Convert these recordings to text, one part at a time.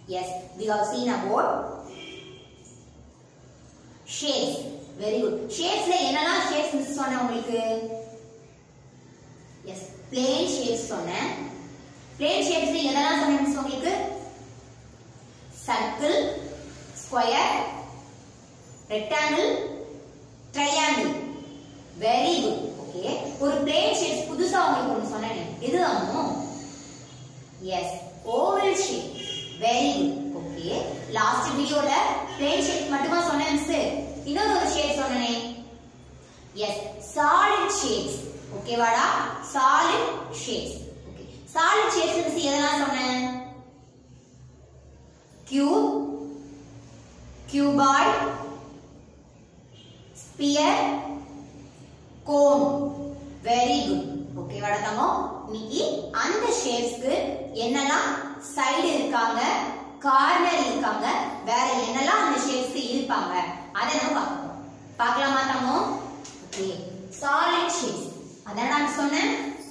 Yes, we have seen about shapes. Very good. Shapesல என்னெல்லாம் shapes miss சொன்னேன் உங்களுக்கு yes plane shapes சொன்னேன் பிளேன் ஷேப்ஸ்ல என்னெல்லாம் சொன்னேன் மிஸ் உங்களுக்கு circle square rectangle triangle very good okay ஒரு பிளேன் ஷேப்ஸ் புதுசா உங்களுக்கு ஒன்று சொன்னேன் எது அம்மோ yes oval shape very good okay last வீடியோல பிளேன் ஷேப் மட்டுமா சொன்னேன் மிஸ் இன்னொரு ஒரு ஷேப் சொன்னனே எஸ் சாலிட் ஷேப்ஸ் ஓகேவாடா solid shapes okay solid shapes miss எதெல்லாம் சொன்னேன் cube cuboid sphere cone very good okay வடத்தமோ இன்னைக்கு அந்த ஷேப்ஸ்க்கு என்னெல்லாம் சைடு இருக்காங்க கார்னர் இருக்காங்க வேற என்னெல்லாம் அந்த ஷேப்ஸ்க்கு இருப்பாங்க அதை நம்ம பார்ப்போம் பார்க்கலாமா தமோ ஓகே சாலிட் ஷேப்ஸ் அதான் நான் சொன்னேன்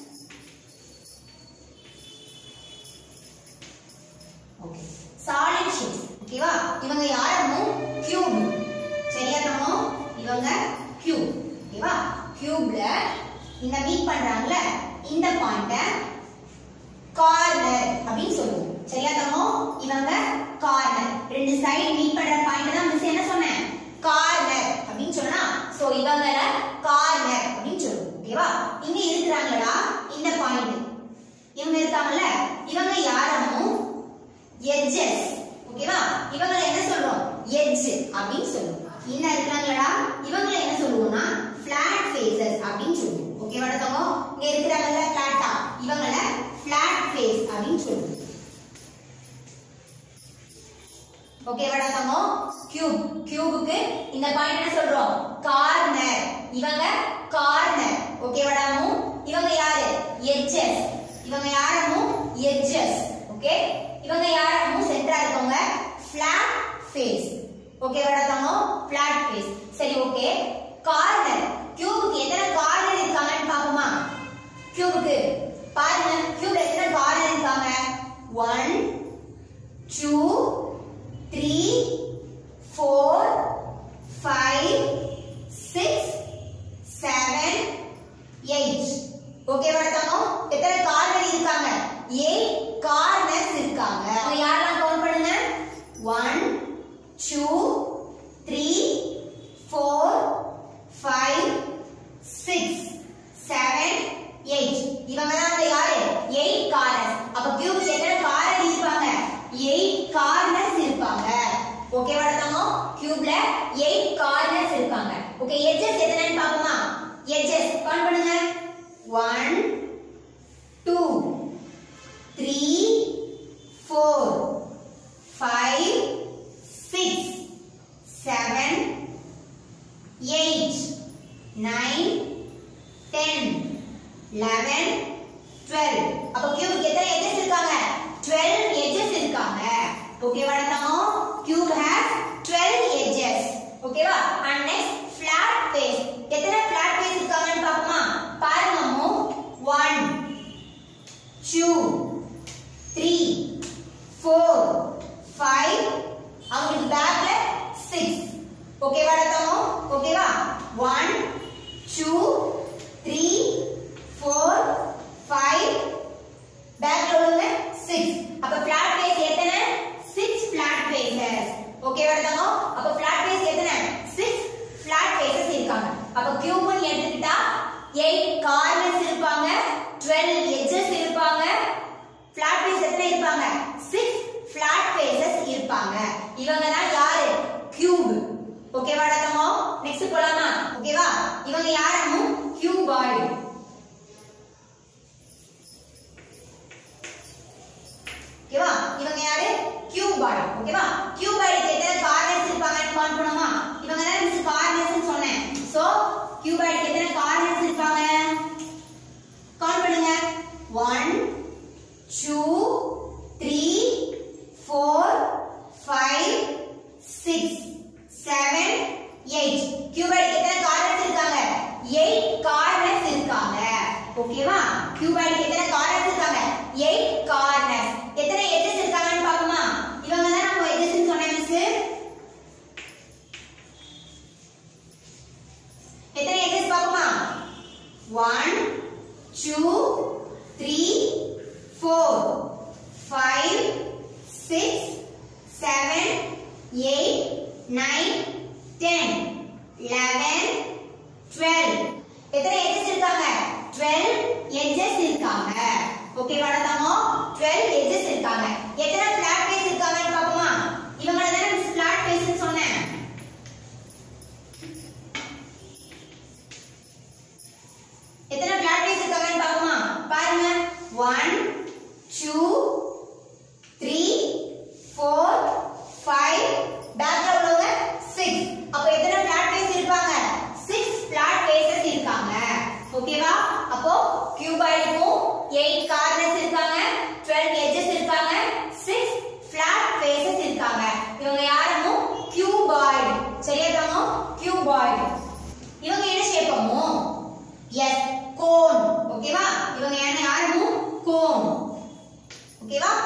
ஓகே சாலிட் ஷேப்ஸ் ஓகேவா இவங்க யாரும் கியூப் சரியா தமோ இவங்க கியூப் ஓகேவா கியூப்ல இந்த மீட் பண்றாங்கல இந்த பாயிண்ட கார்னர் அப்படின்னு சொல்லுவோம் சரியா தமோ இவங்க கார்னர் ரெண்டு சைடு மீட் பண்ற பாயிண்ட் தான் மிஸ் என்ன சொன்னேன் கார்னர் அப்படின்னு சொன்னா சோ இவங்கள கார்னர் அப்படின்னு சொல்லுவோம் ஓகேவா இங்க இருக்கிறாங்களா இந்த பாயிண்ட் இவங்க இருக்காங்கல்ல இவங்க யாரும் எட்ஜஸ் ஓகேவா இவங்களை என்ன சொல்றோம் எட்ஜ் அப்படின்னு சொல்லுவோம் இன்னும் இருக்கிறாங்களா இவங்களை என்ன சொல்லுவோம்னா ஃபிளாட் ஃபேஸஸ் அப்படின்னு சொல்லுவோம் ஓகேவா தங்கோ இங்க இருக்கிறாங்கல்ல ஃபிளாட்டா இவங்கள ஃபிளாட் ஃபேஸ் அப்படின்னு சொல்லுவோம் ஓகேவா தங்கோ கியூப் கியூபுக்கு இந்த பாயிண்ட் என்ன சொல்றோம் கார்னர் இவங்க கார்னர் ஓகேவாடாமு இவங்க யாரு எட்ஜஸ் இவங்க யாரும் எட்ஜஸ் ஓகே இவங்க யாரும் சென்டரா இருக்கவங்க ஃபிளாட் ஃபேஸ் ஓகே வடத்தமோ ஃபிளாட் ஃபேஸ் சரி ஓகே கார்னர் கியூபுக்கு எத்தனை கார்னர் இருக்காங்கன்னு பாப்போமா கியூபுக்கு பாருங்க கியூப்ல எத்தனை கார்னர் இருக்காங்க one two three four five six seven eight okay வடத்தமோ எத்தனை கார்னர் இருக்காங்க எயிட் கார்னர்ஸ் இருக்காங்க அவங்க யாரெல்லாம் கவுண்ட் பண்ணுங்க one two three four five six seven eight இவங்க தான் வந்து யாரு எயிட் கார்னர்ஸ் அப்ப கியூப்க்கு எத்தனை கார்னர் இருப்பாங்க எயிட் கார்னர்ஸ் இருப்பாங்க ஓகே வடத்தமோ கியூப்ல எயிட் கார்னர்ஸ் இருக்காங்க ஓகே எட்ஜஸ் எத்தனைன்னு பாப்போமா எட்ஜஸ் கவுண்ட் பண்ணுங்க one two three four five six seven eight nine ten eleven twelve அப்போ கியூபுக்கு எத்தனை எட்ஜஸ் இருக்காங்க டுவெல் எட்ஜஸ் இருக்காங்க ஓகேவா தமோ கியூப் ஹேஸ் டுவெல் எட்ஜஸ் ஓகேவா அண்ட் நெக்ஸ்ட் ஃபிளாட் ஃபேஸ் எத்தனை ஃபிளாட் ஃபேஸ் இருக்காங்கன்னு பாப்போமா பாருங்க அம்மு one two three four five அவங்களுக்கு பேக்ல சிக்ஸ் ஓகேவா தமோ ஓகேவா one two three four five பேக்ல உள்ளவங்க சிக்ஸ் அப்ப ஃபிளாட் ஃபேஸ் எத்தனை சிக்ஸ் ஃபிளாட் ஃபேஸஸ் ஓகேவா தமோ அப்ப ஃபிளாட் ஃபேஸ் எத்தனை சிக்ஸ் ஃபிளாட் ஃபேஸஸ் இருக்காங்க அப்ப கியூப்னு எடுத்துக்கிட்டா எயிட் கார்னர்ஸ் இருப்பாங்க டுவெல் எட்ஜஸ் இருப்பாங்க ஃபிளாட் ஃபேஸ் எத்தனை இருப்பாங்க சிக்ஸ் ஃபிளாட் ஃபேஸஸ் இருப்பாங்க இவங்க தான் யாரு கியூப் ஓகேவா டக்கமோ நெக்ஸ்ட் போலாமா ஓகேவா இவங்க யாரும் கியூபாய்டு ஓகேவா இவங்க யாரு கியூபாய்டு ஓகேவா கியூபாய்டுக்கு எத்தனை கார்னர்ஸ் இருப்பாங்கன்னு கவுண்ட் பண்ணுமா இவங்க தான் மிஸ் கார்னர்ஸ் சொன்னேன் சோ கியூபாய்டுக்கு எத்தனை கார்னர்ஸ் இருப்பாங்க கவுண்ட் பண்ணுங்க one two three four five six seven eight கியூபாய்டுக்கு எத்தனை கார்னர்ஸ் இருக்காங்க எயிட் கார்னர்ஸ் இருக்காங்க ஓகேவா கியூபாய்டுக்கு எத்தனை கார்னர்ஸ் இருக்காங்க எயிட் கார்னர்ஸ் எத்தனை எட்ஜஸ் இருக்காங்கன்னு பாப்போமா இவங்க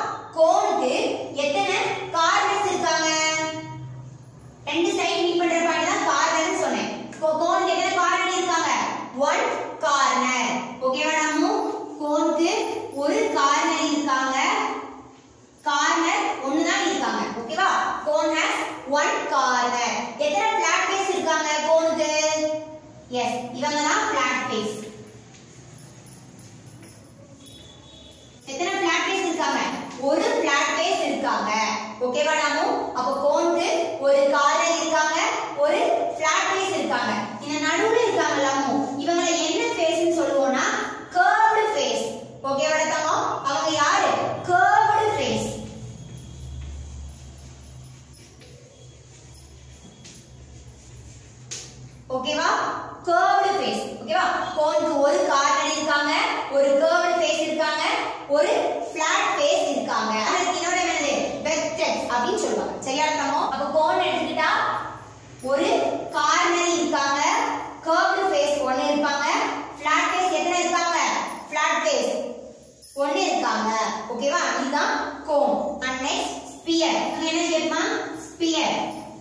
கோனுக்கு எத்தனை கார்னர்ஸ் இருக்காங்க ரெண்டு சைடு மீட் பண்ற பாயிண்ட் தான் கார்னர்னு சொன்னேன் கோ- கோனுக்கு எத்தனை கார்னர் இருக்காங்க ஒன் கார்னர் ஓகேவா நாமு கோனுக்கு ஒரு கார்னர் இருக்காங்க கார்னர் ஒன்னு தான் இருக்காங்க ஓகேவா கோன் ஹேஸ் ஒன் கார்னர் எத்தனை ஃபிளாட் ஃபேஸ் இருக்காங்க கோனுக்கு எஸ் இவங்க தான் ஃபிளாட் ஃபேஸ் எத்தனை ஃபிளாட் ஃபேஸ் இருக்காங்க ஒரு ஃபிளாட் ஃபேஸ் இருக்காங்க ஓகேவா நாமு அப்போ கோனுக்கு ஒரு கார்னர் இருக்காங்க ஒரு ஃபிளாட் ஃபேஸ் இருக்காங்க இந்த நடுவுல இருக்காங்க நாமு இவங்களை என்ன ஃபேஸ்னு சொல்லுவோம்னா கர்வ்டு ஃபேஸ் ஓகேவா தங்கம் அவங்க யாரு கர்வ்டு ஃபேஸ் ஓகேவா கர்வ்டு ஃபேஸ் ஓகேவா கோனுக்கு ஒரு கார்னர் இருக்காங்க ஒரு கர்வ்டு ஃபேஸ் இருக்காங்க ஒரு ஃபிளாட் ஃபேஸ் இருக்காங்க அதுக்கு இன்னொரு என்னது வெக்டர்ஸ் அப்படின்னு சொல்லுவாங்க சரியா இருக்கணும் அப்ப கோன் எடுத்துக்கிட்டா ஒரு கார்னர் இருக்காங்க கர்வ்டு ஃபேஸ் ஒன்னு இருப்பாங்க ஃபிளாட் ஃபேஸ் எத்தனை இருக்காங்க ஃபிளாட் ஃபேஸ் ஒன்னு இருக்காங்க ஓகேவா இதுதான் கோன் அண்ட் நெக்ஸ்ட் ஸ்பியர் என்ன ஷேப்மா ஸ்பியர்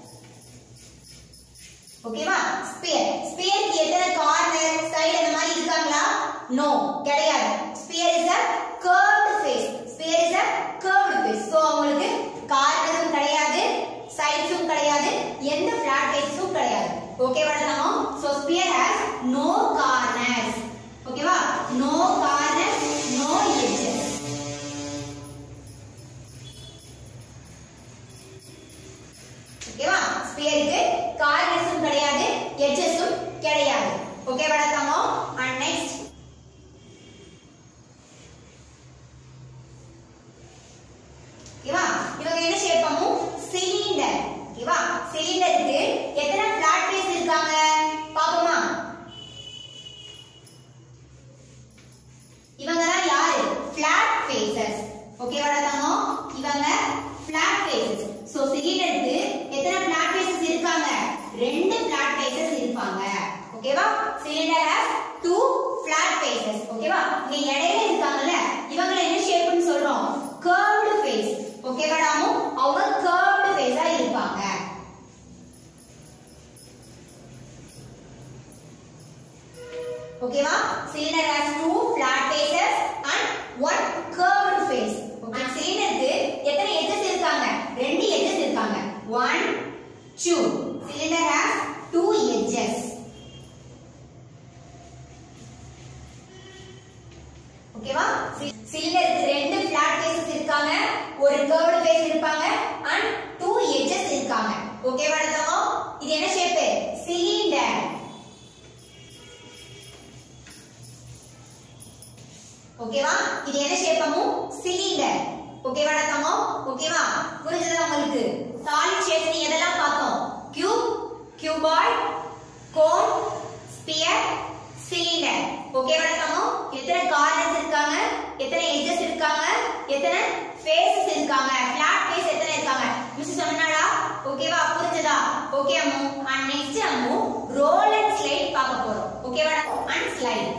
ஓகேவா ஸ்பியர் ஸ்பியருக்கு எத்தனை கார்னர் சைடு அந்த மாதிரி இருக்காங்களா நோ கிடையாது sphere is a curved face sphere is a curved face so உங்களுக்கு கார்னரும் கிடையாது சைட்ஸும் கிடையாது எந்த ஃபிளாட் ஃபேஸும் கிடையாது ஓகேவா நம்ம so sphere has no corners ஓகேவா நோ கார்னர்ஸ் நோ எட்ஜஸ் ஓகேவா ஸ்பியருக்கு கார்னர்ஸும் கிடையாது எட்ஜஸும் கிடையாது ஓகே வணக்கமோ அண்ட் நெக்ஸ்ட் ஓகேவா இவங்க என்ன ஷேப் பண்ணும் சிலிண்டர் ஓகேவா சிலிண்டருக்கு எத்தனை ஃபிளாட் ஃபேஸ் இருக்காங்க பாப்போமா இவங்க தான் யாரு ஃபிளாட் ஃபேசஸ் ஓகேவா தங்கம் இவங்க ஃபிளாட் ஃபேசஸ் சோ சிலிண்டருக்கு எத்தனை ஃபிளாட் ஃபேசஸ் இருக்காங்க ரெண்டு ஃபிளாட் ஃபேசஸ் இருப்பாங்க ஓகேவா cylinder has two flat faces ஓகேவா இங்க இடையில இருக்காங்கல்ல இவங்களை என்ன ஷேப்னு சொல்றோம் கர்வ்டு ஃபேஸ் ஓகேவா நாமு அவங்க கர்வ்டு ஃபேஸா இருப்பாங்க ஓகேவா cylinder has two flat faces and one curved face okay சிலிண்டருக்கு எத்தனை எட்ஜஸ் இருக்காங்க ரெண்டு எட்ஜஸ் இருக்காங்க one two cylinder has two edges ஓகேவா சிலிண்டருக்கு ரெண்டு ஃபிளாட் ஃபேசஸ் இருக்காங்க ஒரு கர்வ்டு ஃபேஸ் இருப்பாங்க அண்ட் டூ எட்ஜஸ் இருக்காங்க ஓகேவா எடுத்தோம் இது என்ன ஷேப் சிலிண்டர் ஓகேவா இது என்ன ஷேப்பமு சிலிண்டர் ஓகேவா தங்கோ ஓகேவா புரிஞ்சதா உங்களுக்கு சாலிட் ஷேப்ஸ் நீ எதெல்லாம் பார்த்தோம் cube cuboid cone sphere cylinder ஓகேவா தங்கோ எத்தனை கார்னர்ஸ் இருக்காங்க எத்தனை எட்ஜஸ் இருக்காங்க எத்தனை ஃபேஸஸ் இருக்காங்க ஃபிளாட் ஃபேஸ் எத்தனை இருக்காங்க மிஸ் சொன்னாடா ஓகேவா புரிஞ்சதா ஓகே அம்மு அண்ட் நெக்ஸ்ட் அம்மு ரோல் அண்ட் ஸ்லைட் பார்க்க போறோம் ஓகேவா அண்ட் ஸ்லைட்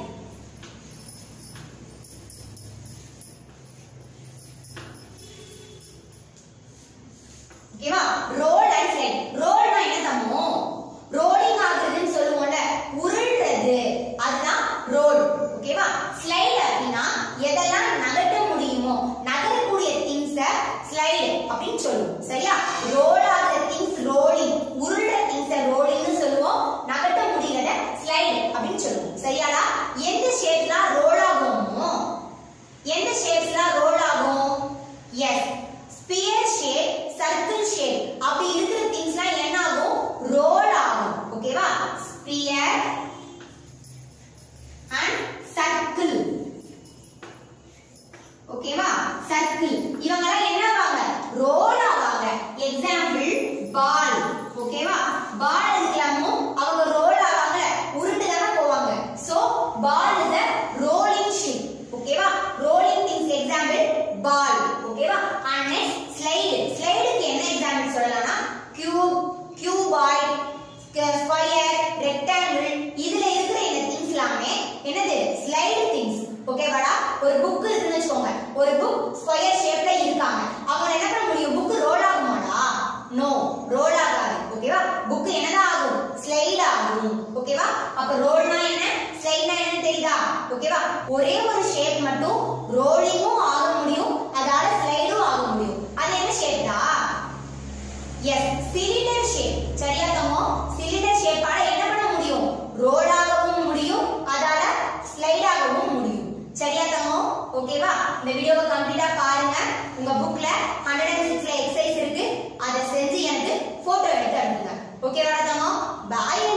ஓகேவா ரோல் அண்ட் ஸ்லைட் ரோல்னா என்ன தம்மோ ரோலிங் ஆகுறதுன்னு சொல்லுவோம்ல உருள்றது அதுதான் ரோல் ஓகேவா ஸ்லைட் அப்படின்னா எதெல்லாம் நகர்த்த முடியுமோ நகரக்கூடிய திங்ஸ ஸ்லைடு அப்படின்னு சொல்லுவோம் சரியா ரோல் ஆகுற திங்ஸ் ரோலிங் உருள்ற திங்ஸ ரோலிங்னு சொல்லுவோம் நகர்த்த முடியறத ஸ்லைடு அப்படின்னு சொல்லுவோம் சரியாடா எந்த ஷேப்லாம் ரோல் ஆகுமோ எந்த ஷேப்ஸ்லாம் ரோல் ஆகும் yes sphere shape circle shape அப்படி இருக்கிற திங்ஸ்லாம் என்ன ஆகும் ரோல் ஆகும் ஓகேவா ஸ்பியர் அண்ட் சர்க்கிள் ஓகேவா சர்க்கிள் இவங்கலாம் என்ன ஆவாங்க ரோல் ஆவாங்க எக்ஸாம்பிள் பால் ஓகேவா பால் இருக்கலாமோ அவங்க ரோல் ஆவாங்க உருண்டு தானே போவாங்க so ball is a rolling shape ஓகேவா ரோலிங் திங்ஸ் எக்ஸாம்பிள் பால் ஓகேவா அண்ட் நெக்ஸ்ட் ஸ்லைடு ஸ்லைடுக்கு என்ன எக்ஸாம்பிள் சொல்லலாம்னா கியூப் ஒரே ஒரு ஷேப் மட்டும் ரோலிங்கும் ஆக முடியும் அதால ஸ்லைடும் ஆக முடியும் அது என்ன ஷேப்டா எஸ் சிலிண்டர் ஷேப் சரியா தமோ சிலிண்டர் ஷேப்பால என்ன பண்ண முடியும் ரோல் ஆகவும் முடியும் அதால ஸ்லைட் ஆகவும் முடியும் சரியா தமோ ஓகேவா இந்த வீடியோவை கம்ப்ளீட்டா பாருங்க உங்க புக்ல 106ல எக்ஸசைஸ் இருக்கு அதை செஞ்சு எனக்கு போட்டோ எடுத்து அனுப்புங்க ஓகேவா தமோ பாய்